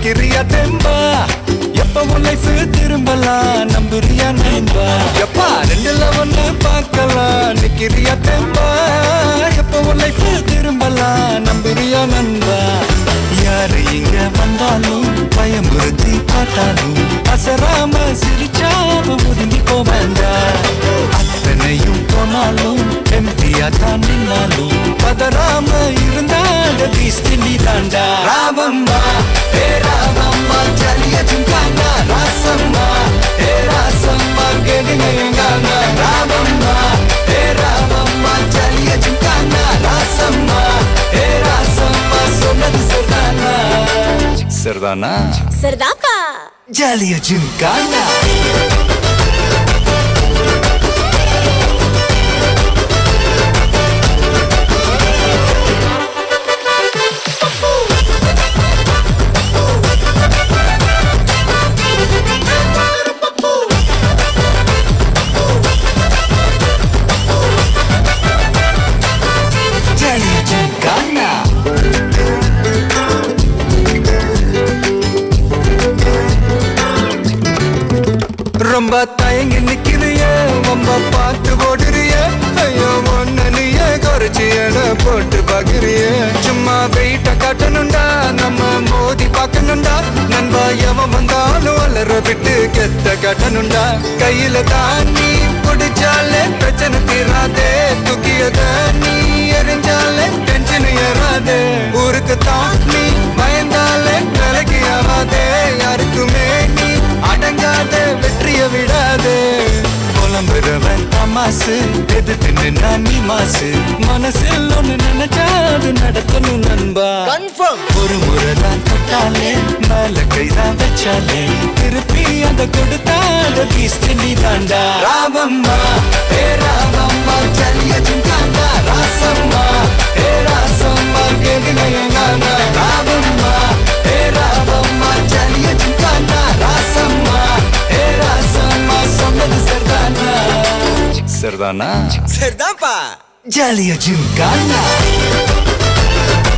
நிக்கிறியா தெம்பா எப்ப உன் லைஃப் திரும்பலாம் நம்புறியா நண்பா எப்பா ரெண்டுல ஒண்ணு பார்க்கலாம் நிக்கிறியா தெம்பா எப்ப உன் லைஃப் திரும்பலாம் நம்புறியா நண்பா யாரு இங்க வந்தாலும் பயமுறுத்தி பார்த்தாலும் அசராம சிரிச்சாம ஒதுங்கி போவேண்டா அத்தனையும் போனாலும் எம்டியா தான் நின்னாலும் பதறாம இருந்தாங்க பீஸ்டி தாண்டா ராமம்மா ஏ ராமம்மா ஜலிய ஜுங்கானா ராசம்மா ஏ ராசம்மா கேடுங்க எங்கானா ராமம்மா ஏ ராமம்மா ஜலிய ஜுங்கானா ராசம்மா ஏ ராசம்மா சொன்னது சரிதானா சரிதானா சரிதாப்பா ஜலிய ஜுங்கானா ஜலிய ஜுங்கானா ரொம்ப தயங்கி நிக்கிறிய ரொம்ப பார்த்து ஓடுறிய ஐயோ ஒன்னு நீயே குறைச்சி எடை போட்டு பாக்குறிய சும்மா வெயிட்ட காட்டணும்டா நம்ம மோதி பார்க்கணும்டா நண்பா எவன் வந்தாலும் வளர விட்டு கெத்த காட்டணும்டா கையில தாண்டி பிடிச்சாலே பிரச்சனை தீராதே தூக்கியத நீ எரிஞ்சாலே டென்ஷன் ஏறாதே ஊருக்கு தான் நீ பயந்தாலே விலகி ஆகாதே யாருக்குமே நீ அடங்காத வெற்றிய விடாதே புலம்புறவன் தமாசு எதிர்த்து நின்னா நீ மாசு மனசில் ஒண்ணு நினைச்சாது நடக்கணும் நண்பா கன்ஃபார்ம் ஒரு முறை தான் தொட்டாலே மேல கைதான் வச்சாலே திருப்பி அந்த கொடுத்தாத பீஸ்ட் நீ தாண்டா ராமம்மா ஏ ராமம்மா ஜலிய ஜுங்காண்டா ராசம்மா ஏ ராசம்மா கேடுங்க எங்கானா ராமம்மா ஏ ராமம்மா ஜலிய ஜுங்காண்டா ராசம்மா ஏ ராசம்மா சொன்னது சரிதானா சரிதானா சரிதான்ப்பா ஜலிய ஜுங்காண்டா